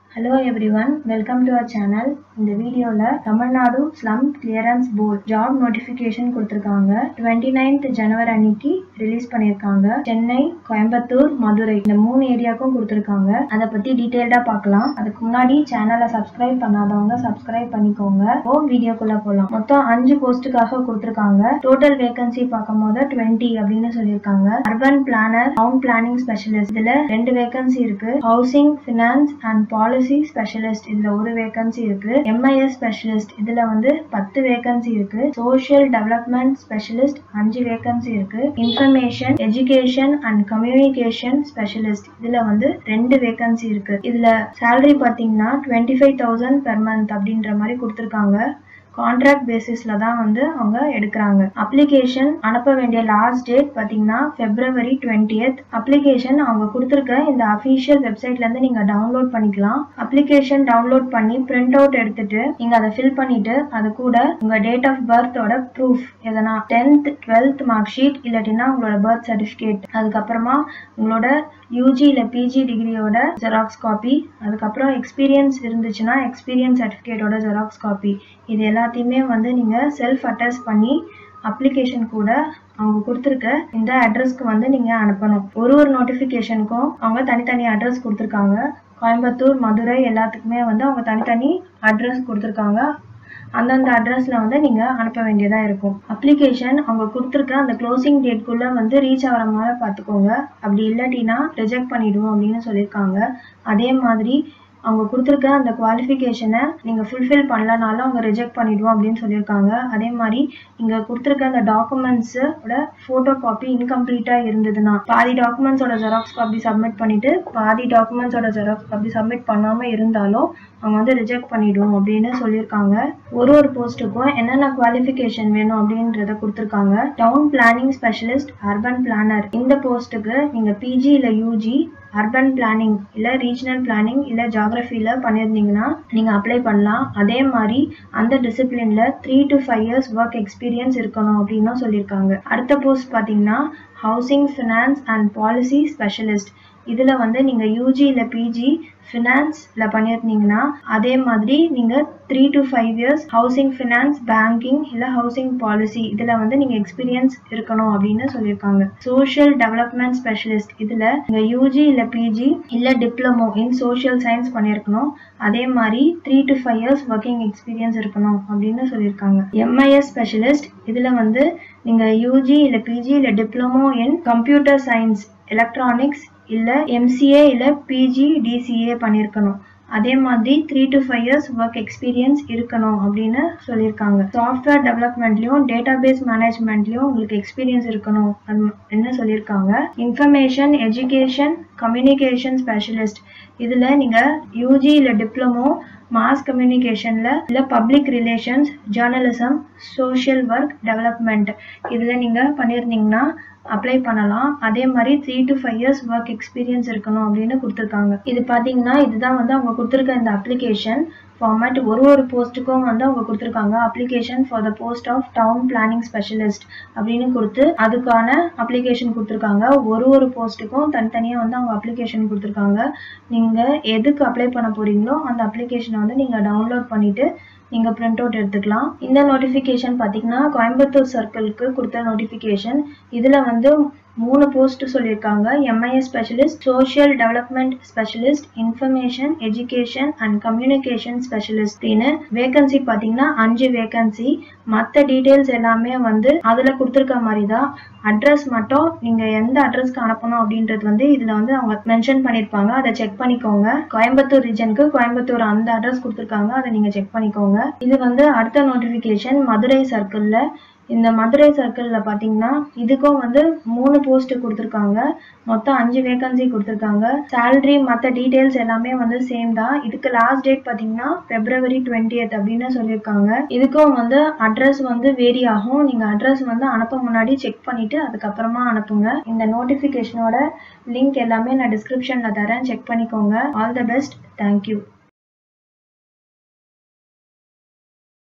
hello everyone welcome to our channel இந்த வீடியோவில் Tamil Nadu slum clearance board job notification கொடுத்துருக்காங்க twenty ninth January அன்னைக்கு release பண்ணியிருக்காங்க சென்னை கோயம்புத்தூர் மதுரை இந்த மூணு ஏரியாவுக்கும் கொடுத்துருக்காங்க அதை பற்றி டீட்டெயில்டாக பார்க்கலாம் அதுக்கு முன்னாடி சேனலை சப்ஸ்கிரைப் பண்ணாதவங்க சப்ஸ்கிரைப் பண்ணிக்கோங்க ஓ வீடியோக்குள்ளே போகலாம் மொத்தம் அஞ்சு போஸ்ட்டுக்காக கொடுத்துருக்காங்க டோட்டல் வேகன்சி பார்க்கும் போது டுவெண்ட்டி அப்படின்னு சொல்லியிருக்காங்க urban planner town planning specialist இதில் ரெண்டு வேகன்சி இருக்கு housing finance and policy specialist இதுல ஒரு வேகன்சி இருக்கு எம்ஐஎஸ் ஸ்பெஷலிஸ்ட் இதுல வந்து பத்து வேகன்சி இருக்கு சோஷியல் டெவலப்மெண்ட் ஸ்பெஷலிஸ்ட் அஞ்சு வேகன்சி இருக்கு information education and communication specialist இதுல வந்து ரெண்டு வேகன்சி இருக்கு இதுல salary பாத்தீங்கன்னா twenty five thousand per month அப்படின்ற மாதிரி கொடுத்துருக்காங்க கான்ட்ராக்ட் பேசிஸ்ல தான் வந்து அவங்க எடுக்கிறாங்க அப்ளிகேஷன் அனுப்ப வேண்டிய லாஸ்ட் டேட் பார்த்தீங்கன்னா பிப்ரவரி டுவெண்ட்டியத் அப்ளிகேஷன் அவங்க கொடுத்துருக்க இந்த அஃபீஷியல் வெப்சைட்ல இருந்து நீங்க டவுன்லோட் பண்ணிக்கலாம் அப்ளிகேஷன் டவுன்லோட் பண்ணி பிரிண்ட் அவுட் எடுத்துட்டு நீங்க அதை ஃபில் பண்ணிட்டு அது கூட உங்க டேட் ஆஃப் பர்த்தோட ப்ரூஃப் எதனா டென்த் டுவெல்த் மார்க் ஷீட் இல்லாட்டினா உங்களோட பர்த் சர்டிஃபிகேட் அதுக்கப்புறமா உங்களோட யூஜி இல்லை பிஜி டிகிரியோட ஜெராக்ஸ் காப்பி அதுக்கப்புறம் எக்ஸ்பீரியன்ஸ் இருந்துச்சுன்னா எக்ஸ்பீரியன்ஸ் சர்டிஃபிகேட்டோட ஜெராக்ஸ் காப்பி இது எல்லாத்தையுமே வந்து நீங்கள் செல்ஃப் அட்டாச் பண்ணி அப்ளிகேஷன் கூட அவங்க கொடுத்துருக்க இந்த அட்ரஸ்க்கு வந்து நீங்கள் அனுப்பணும் ஒரு ஒரு நோட்டிஃபிகேஷனுக்கும் அவங்க தனித்தனி அட்ரஸ் கொடுத்துருக்காங்க கோயம்புத்தூர் மதுரை எல்லாத்துக்குமே வந்து அவங்க தனித்தனி அட்ரஸ் கொடுத்துருக்காங்க அந்தந்த அட்ரஸில் வந்து நீங்கள் அனுப்ப வேண்டியதாக இருக்கும் அப்ளிகேஷன் அவங்க கொடுத்துருக்க அந்த க்ளோசிங் டேட்குள்ளே வந்து ரீச் ஆகிற மாதிரி பார்த்துக்கோங்க அப்படி இல்லாட்டினா ரிஜெக்ட் பண்ணிடுவோம் அப்படின்னு சொல்லியிருக்காங்க அதே மாதிரி அவங்க கொடுத்துருக்க அந்த குவாலிஃபிகேஷனை நீங்கள் ஃபுல்ஃபில் பண்ணலனாலும் அவங்க ரிஜெக்ட் பண்ணிடுவோம் அப்படின்னு சொல்லியிருக்காங்க அதே மாதிரி நீங்கள் கொடுத்துருக்க அந்த டாக்குமெண்ட்ஸோட ஃபோட்டோ காப்பி இன்கம்ப்ளீட்டாக இருந்ததுன்னா பாதி டாக்குமெண்ட்ஸோட ஜெராக்ஸ் காப்பி சப்மிட் பண்ணிவிட்டு பாதி டாக்குமெண்ட்ஸோட ஜெராக்ஸ் காப்பி சப்மிட் பண்ணாமல் இருந்தாலும் அவங்க வந்து ரிஜெக்ட் பண்ணிடுவோம் அப்படின்னு சொல்லியிருக்காங்க ஒரு ஒரு போஸ்ட்டுக்கும் என்னென்ன குவாலிஃபிகேஷன் வேணும் அப்படின்றத கொடுத்துருக்காங்க town planning specialist urban planner இந்த போஸ்ட்டுக்கு நீங்கள் பிஜி இல்லை யூஜி அர்பன் பிளானிங் இல்லை ரீஜனல் பிளானிங் இல்லை ஜாகிரஃபியில் பண்ணியிருந்தீங்கன்னா நீங்கள் அப்ளை பண்ணலாம் அதே மாதிரி அந்த டிசிப்ளினில் three to five years work experience இருக்கணும் அப்படின்னும் சொல்லியிருக்காங்க அடுத்த போஸ்ட் பார்த்தீங்கன்னா housing finance and policy specialist இதில் வந்து நீங்கள் யூஜி இல்லை பிஜி ஃபினான்ஸில் பண்ணியிருந்தீங்கன்னா அதே மாதிரி நீங்கள் three to five years housing finance banking இல்லை ஹவுசிங் பாலிசி இதில் வந்து நீங்கள் எக்ஸ்பீரியன்ஸ் இருக்கணும் அப்படின்னு சொல்லியிருக்காங்க சோஷியல் டெவலப்மெண்ட் ஸ்பெஷலிஸ்ட் இதில் நீங்கள் யூஜி இல்லை பிஜி இல்லை டிப்ளமோ இன் சோஷியல் சயின்ஸ் பண்ணியிருக்கணும் அதே மாதிரி three to five years working experience இருக்கணும் அப்படின்னு சொல்லியிருக்காங்க எம்ஐஎஸ் ஸ்பெஷலிஸ்ட் இதில் வந்து நீங்கள் யூஜி இல்லை பிஜி இல்லை diploma in computer science electronics இல்லை எம்சிஏ இல்லை பிஜி டிசிஏ பண்ணியிருக்கணும் அதே மாதிரி three to five years work experience இருக்கணும் அப்படின்னு சொல்லியிருக்காங்க சாஃப்ட்வேர் டெவலப்மெண்ட்லையும் டேட்டா பேஸ் மேனேஜ்மெண்ட்லையும் உங்களுக்கு எக்ஸ்பீரியன்ஸ் இருக்கணும் என்ன சொல்லியிருக்காங்க இன்ஃபர்மேஷன் எஜுகேஷன் கம்யூனிகேஷன் ஸ்பெஷலிஸ்ட் இதில் நீங்கள் யூஜி இல்லை டிப்ளமோ மாஸ் கம்யூனிகேஷனில் இல்லை public relations journalism social work development இதில் நீங்கள் பண்ணியிருந்தீங்கன்னா அப்ளை பண்ணலாம் அதே மாதிரி three to five years work experience இருக்கணும் அப்படின்னு கொடுத்துருக்காங்க இது பார்த்தீங்கன்னா இதுதான் வந்து அவங்க கொடுத்துருக்க இந்த அப்ளிகேஷன் ஃபார்மேட் ஒரு ஒரு போஸ்ட்டுக்கும் வந்து அவங்க கொடுத்துருக்காங்க application for the post of town planning specialist அப்படின்னு கொடுத்து அதுக்கான அப்ளிகேஷன் கொடுத்துருக்காங்க ஒரு ஒரு போஸ்ட்டுக்கும் தனித்தனியாக வந்து அவங்க அப்ளிகேஷன் கொடுத்துருக்காங்க நீங்கள் எதுக்கு அப்ளை பண்ண போறீங்களோ அந்த அப்ளிகேஷனை வந்து நீங்கள் டவுன்லோட் பண்ணிவிட்டு நீங்கள் பிரிண்ட் அவுட் எடுத்துக்கலாம் இந்த நோட்டிஃபிகேஷன் பார்த்தீங்கன்னா கோயம்புத்தூர் சர்க்கிளுக்கு கொடுத்த நோட்டிஃபிகேஷன் இதில் வந்து மூணு போஸ்ட் சொல்லியிருக்காங்க MIS specialist social development specialist information education and communication ஸ்பெஷலிஸ்ட்னு வேகன்சி பார்த்தீங்கன்னா அஞ்சு வேகன்சி மற்ற டீட்டெயில்ஸ் எல்லாமே வந்து அதில் கொடுத்துருக்க மாதிரி தான் அட்ரஸ் மட்டும் நீங்கள் எந்த அட்ரஸ்க்கு அனுப்பணும் அப்படின்றது வந்து இதில் வந்து அவங்க மென்ஷன் பண்ணியிருப்பாங்க அதை செக் பண்ணிக்கோங்க கோயம்புத்தூர் ரீஜனுக்கு கோயம்புத்தூர் அந்த அட்ரஸ் கொடுத்துருக்காங்க அதை நீங்கள் செக் பண்ணிக்கோங்க இது வந்து அடுத்த நோட்டிஃபிகேஷன் மதுரை சர்க்கிளில் இந்த மதுரை சர்க்கிளில் பார்த்தீங்கன்னா இதுக்கும் வந்து மூணு போஸ்ட் கொடுத்துருக்காங்க மொத்தம் அஞ்சு வேகன்சி கொடுத்துருக்காங்க சேலரி மற்ற டீட்டெயில்ஸ் எல்லாமே வந்து சேம் தான் இதுக்கு லாஸ்ட் டேட் பார்த்தீங்கன்னா பிப்ரவரி டுவெண்ட்டியத் அப்படின்னு சொல்லியிருக்காங்க இதுக்கும் வந்து அட்ரஸ் வந்து வேரி ஆகும் நீங்கள் அட்ரஸ் வந்து அனுப்ப முன்னாடி செக் பண்ணிவிட்டு அதுக்கப்புறமா அனுப்புங்க இந்த நோட்டிஃபிகேஷனோட லிங்க் எல்லாமே நான் டிஸ்கிரிப்ஷனில் தரேன் செக் பண்ணிக்கோங்க ஆல் த பெஸ்ட் தேங்க்யூ